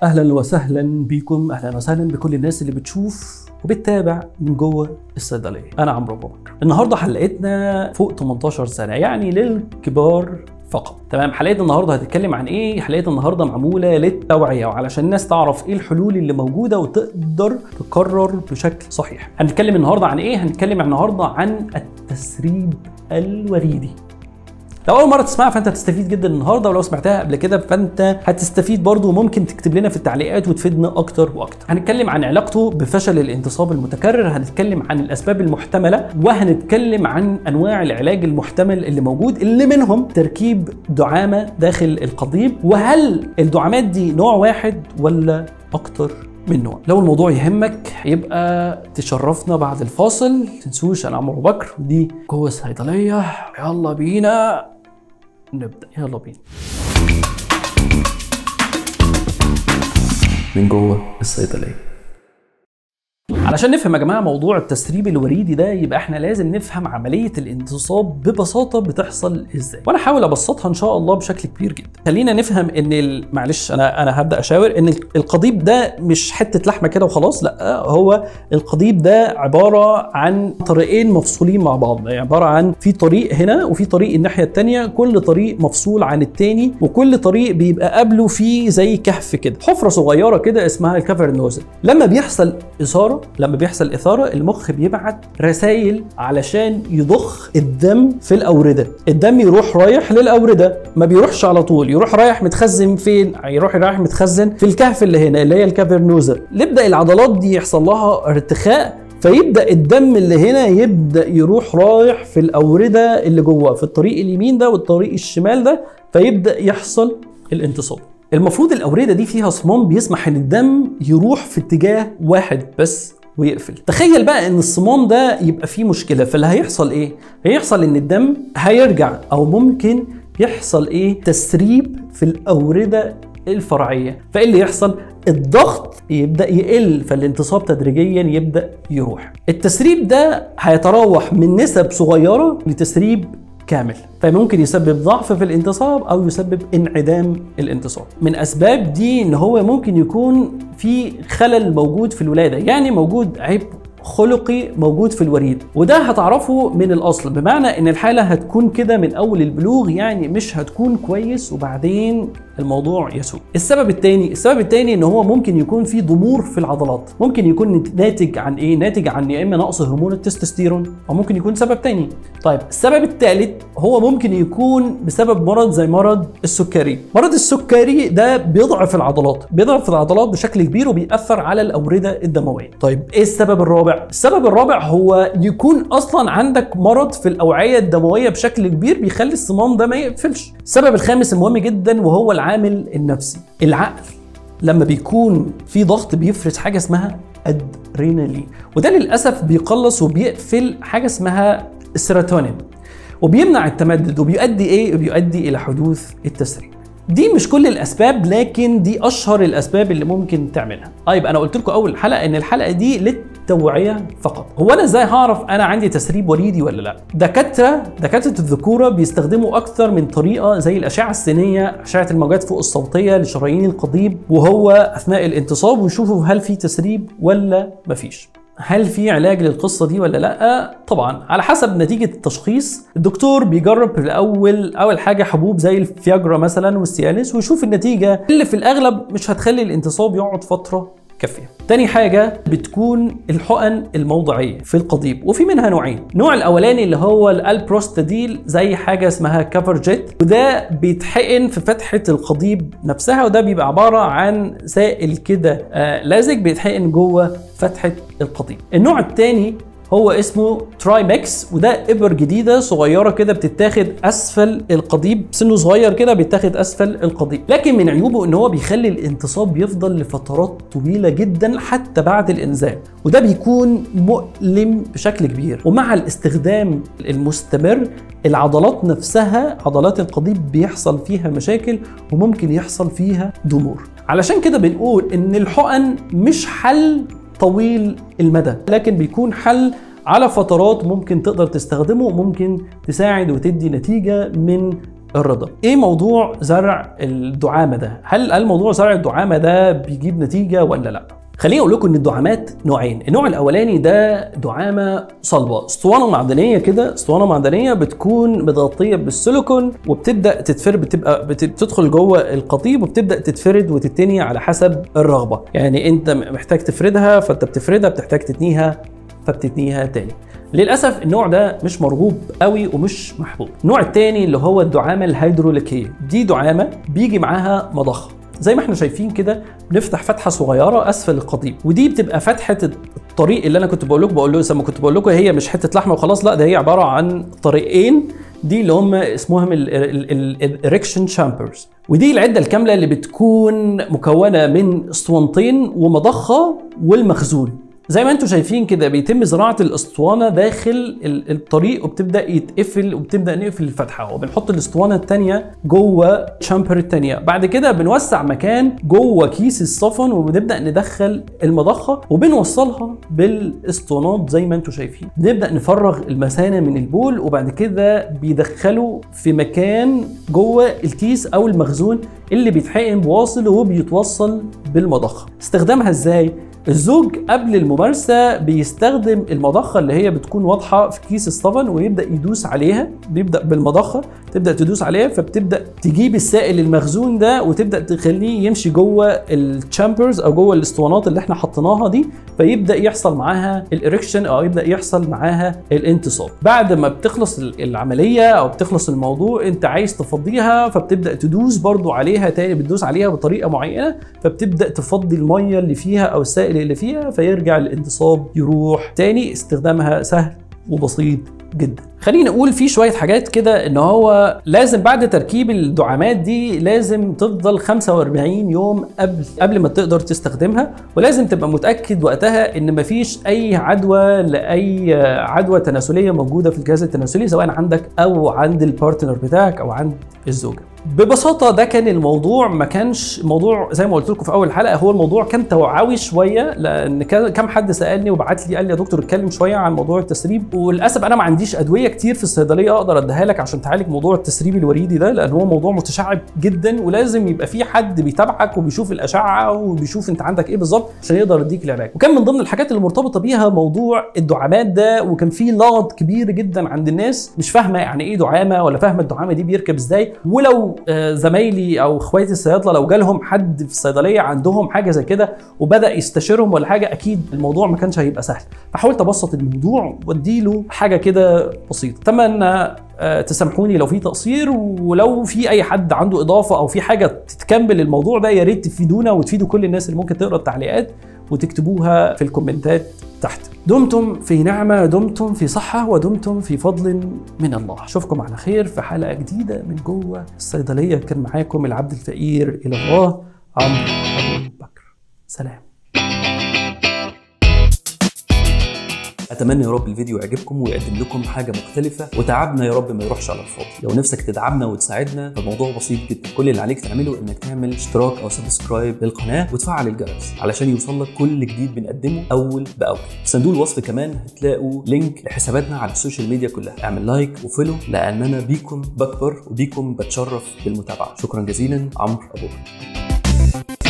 اهلا وسهلا بكم اهلا وسهلا بكل الناس اللي بتشوف وبتتابع من جوه الصيدليه انا عمرو ابو بكر النهارده حلقتنا فوق 18 سنه يعني للكبار فقط تمام حلقه النهارده هتتكلم عن ايه حلقه النهارده معموله للتوعيه وعلشان الناس تعرف ايه الحلول اللي موجوده وتقدر تقرر بشكل صحيح هنتكلم النهارده عن ايه هنتكلم النهارده عن التسريب الوريدي لو اول مره تسمعها فانت هتستفيد جدا النهارده ولو سمعتها قبل كده فانت هتستفيد برضه وممكن تكتب لنا في التعليقات وتفيدنا اكتر واكتر هنتكلم عن علاقته بفشل الانتصاب المتكرر هنتكلم عن الاسباب المحتمله وهنتكلم عن انواع العلاج المحتمل اللي موجود اللي منهم تركيب دعامه داخل القضيب وهل الدعامات دي نوع واحد ولا اكتر من نوع لو الموضوع يهمك يبقى تشرفنا بعد الفاصل تنسوش انا عمرو بكر ودي جوه الصيدليه يلا بينا نبدا يلا بينا من جوه الصيدليه علشان نفهم يا جماعه موضوع التسريب الوريدي ده يبقى احنا لازم نفهم عمليه الانتصاب ببساطه بتحصل ازاي وانا هحاول ابسطها ان شاء الله بشكل كبير جدا خلينا نفهم ان ال... معلش انا انا هبدا اشاور ان القضيب ده مش حته لحمه كده وخلاص لا هو القضيب ده عباره عن طريقين مفصولين مع بعض يعني عباره عن في طريق هنا وفي طريق الناحيه الثانيه كل طريق مفصول عن الثاني وكل طريق بيبقى قبله فيه زي كهف كده حفره صغيره كده اسمها الكافر نوزل لما بيحصل اثاره لما بيحصل اثاره المخ بيبعت رسائل علشان يضخ الدم في الاورده الدم يروح رايح للاورده ما بيروحش على طول يروح رايح متخزن فين يروح رايح متخزن في الكهف اللي هنا اللي هي الكافرنوزا يبدا العضلات دي يحصل لها ارتخاء فيبدا الدم اللي هنا يبدا يروح رايح في الاورده اللي جوه في الطريق اليمين ده والطريق الشمال ده فيبدا يحصل الانتصاب المفروض الاورده دي فيها صمام بيسمح ان الدم يروح في اتجاه واحد بس ويقفل تخيل بقى ان الصمام ده يبقى فيه مشكله فاللي هيحصل ايه هيحصل ان الدم هيرجع او ممكن يحصل ايه تسريب في الاورده الفرعيه فايه اللي يحصل الضغط يبدا يقل فالانتصاب تدريجيا يبدا يروح التسريب ده هيتراوح من نسب صغيره لتسريب كامل فممكن يسبب ضعف في الانتصاب او يسبب انعدام الانتصاب من اسباب دي ان هو ممكن يكون في خلل موجود في الولاده يعني موجود عيب خلقي موجود في الوريد وده هتعرفه من الاصل بمعنى ان الحاله هتكون كده من اول البلوغ يعني مش هتكون كويس وبعدين الموضوع يسوء السبب الثاني السبب الثاني ان هو ممكن يكون في ضمور في العضلات ممكن يكون ناتج عن ايه ناتج عن يا اما نقص هرمون التستوستيرون او ممكن يكون سبب ثاني طيب السبب الثالث هو ممكن يكون بسبب مرض زي مرض السكري مرض السكري ده بيضعف العضلات بيضعف العضلات بشكل كبير وبيأثر على الاورده الدمويه طيب ايه السبب الرابع السبب الرابع هو يكون اصلا عندك مرض في الاوعيه الدمويه بشكل كبير بيخلي الصمام ده ما يقفلش السبب الخامس المهم جدا وهو العامل النفسي العقل لما بيكون في ضغط بيفرز حاجه اسمها ادرينالين وده للاسف بيقلص وبيقفل حاجه اسمها السيروتونين وبيمنع التمدد وبيؤدي ايه بيؤدي الى حدوث التسريب دي مش كل الاسباب لكن دي اشهر الاسباب اللي ممكن تعملها طيب انا قلت لكم اول حلقه ان الحلقه دي للتوعيه فقط هو انا ازاي هعرف انا عندي تسريب وريدي ولا لا دكاتره دكاتره الذكوره بيستخدموا اكثر من طريقه زي الاشعه السينيه اشعه الموجات فوق الصوتيه لشرايين القضيب وهو اثناء الانتصاب ويشوفوا هل في تسريب ولا مفيش هل في علاج للقصة دي ولا لا؟ طبعا على حسب نتيجة التشخيص الدكتور بيجرب في الأول أول حاجة حبوب زي الفياجرا مثلا والسيالس ويشوف النتيجة اللي في الأغلب مش هتخلي الانتصاب يقعد فترة كافيه. تاني حاجة بتكون الحقن الموضعية في القضيب وفي منها نوعين. النوع الأولاني اللي هو الالبروستاديل زي حاجة اسمها كفر جيت وده بيتحقن في فتحة القضيب نفسها وده بيبقى عبارة عن سائل كده آه لازق بيتحقن جوه فتحة القضيب. النوع الثاني هو اسمه تراي ميكس وده ابر جديده صغيره كده بتتاخد اسفل القضيب سنه صغير كده بيتاخد اسفل القضيب لكن من عيوبه ان هو بيخلي الانتصاب يفضل لفترات طويله جدا حتى بعد الانزال وده بيكون مؤلم بشكل كبير ومع الاستخدام المستمر العضلات نفسها عضلات القضيب بيحصل فيها مشاكل وممكن يحصل فيها ضمور علشان كده بنقول ان الحقن مش حل طويل المدى لكن بيكون حل على فترات ممكن تقدر تستخدمه وممكن تساعد وتدي نتيجة من الرضا ايه موضوع زرع الدعامه ده هل هل موضوع زرع الدعامه ده بيجيب نتيجه ولا لا خليني اقول لكم ان الدعامات نوعين النوع الاولاني ده دعامه صلبه اسطوانه معدنيه كده اسطوانه معدنيه بتكون متغطيه بالسيليكون وبتبدا تتفرد بتبقى بتدخل جوه القضيب وبتبدا تتفرد وتتني على حسب الرغبه يعني انت محتاج تفردها فانت بتفردها بتحتاج تتنيها فبتتنيها تاني للاسف النوع ده مش مرغوب قوي ومش محبوب النوع التاني اللي هو الدعامه الهيدروليكيه دي دعامه بيجي معاها مضخه زي ما احنا شايفين كده بنفتح فتحه صغيره اسفل القضيب ودي بتبقى فتحه الطريق اللي انا كنت بقول لكم بقول لكم كنت بقول لكم هي مش حته لحمه وخلاص لا ده هي عباره عن طريقين دي اللي هم اسمهم الاريكشن شامبرز ودي العده الكامله اللي بتكون مكونه من اسطوانتين ومضخه والمخزون زي ما انتم شايفين كده بيتم زراعه الاسطوانه داخل الطريق وبتبدا يتقفل وبتبدا نقفل الفتحه وبنحط الاسطوانه الثانيه جوه شامبر الثانيه بعد كده بنوسع مكان جوه كيس الصفن وبنبدا ندخل المضخه وبنوصلها بالاسطوانات زي ما انتم شايفين بنبدا نفرغ المثانه من البول وبعد كده بيدخلوا في مكان جوه الكيس او المخزون اللي بيتحقن بواصل وبيتوصل بالمضخه استخدامها ازاي الزوج قبل الممارسة بيستخدم المضخة اللي هي بتكون واضحة في كيس الصفن ويبدأ يدوس عليها بيبدأ بالمضخة تبدأ تدوس عليها فبتبدأ تجيب السائل المخزون ده وتبدأ تخليه يمشي جوه الشامبرز أو جوه الاسطوانات اللي احنا حطيناها دي فيبدأ يحصل معاها الإريكشن أو يبدأ يحصل معاها الانتصاب بعد ما بتخلص العملية أو بتخلص الموضوع أنت عايز تفضيها فبتبدأ تدوس برضو عليها تاني بتدوس عليها بطريقة معينة فبتبدأ تفضي المية اللي فيها أو السائل اللي فيها فيرجع الانتصاب يروح تاني استخدامها سهل وبسيط جدا خلينا نقول في شويه حاجات كده ان هو لازم بعد تركيب الدعامات دي لازم تفضل 45 يوم قبل قبل ما تقدر تستخدمها ولازم تبقى متاكد وقتها ان مفيش اي عدوى لاي عدوى تناسليه موجوده في الجهاز التناسلي سواء عندك او عند البارتنر بتاعك او عند الزوجه ببساطة ده كان الموضوع ما كانش موضوع زي ما قلت لكم في أول حلقة هو الموضوع كان توعوي شوية لأن كم حد سألني وبعت لي قال لي يا دكتور اتكلم شوية عن موضوع التسريب وللأسف أنا ما عنديش أدوية كتير في الصيدلية أقدر أديها لك عشان تعالج موضوع التسريب الوريدي ده لأن هو موضوع متشعب جدا ولازم يبقى في حد بيتابعك وبيشوف الأشعة وبيشوف أنت عندك إيه بالظبط عشان يقدر يديك العلاج وكان من ضمن الحاجات اللي مرتبطة بيها موضوع الدعامات ده وكان في لغط كبير جدا عند الناس مش فاهمة يعني إيه دعامة ولا فاهمة الدعامة دي بيركب إزاي ولو آه زمايلي او اخواتي الصيادله لو جالهم حد في الصيدليه عندهم حاجه زي كده وبدا يستشيرهم ولا حاجه اكيد الموضوع ما كانش هيبقى سهل فحاولت ابسط الموضوع واديله حاجه كده بسيطه اتمنى تسامحوني لو في تقصير ولو في اي حد عنده اضافه او في حاجه تتكمل الموضوع ده يا ريت تفيدونا وتفيدوا كل الناس اللي ممكن تقرا التعليقات وتكتبوها في الكومنتات تحت دمتم في نعمة دمتم في صحة ودمتم في فضل من الله أشوفكم على خير في حلقة جديدة من جوه الصيدلية كان معاكم العبد الفقير إلى الله عمرو أبو بكر سلام اتمنى يا رب الفيديو يعجبكم ويقدم لكم حاجه مختلفه وتعبنا يا رب ما يروحش على الفاضي لو نفسك تدعمنا وتساعدنا فالموضوع بسيط جدا كل اللي عليك تعمله انك تعمل اشتراك او سبسكرايب للقناه وتفعل الجرس علشان يوصل لك كل جديد بنقدمه اول باول في صندوق الوصف كمان هتلاقوا لينك لحساباتنا على السوشيال ميديا كلها اعمل لايك وفولو لان انا بيكم بكبر وبيكم بتشرف بالمتابعه شكرا جزيلا عمرو ابو بكر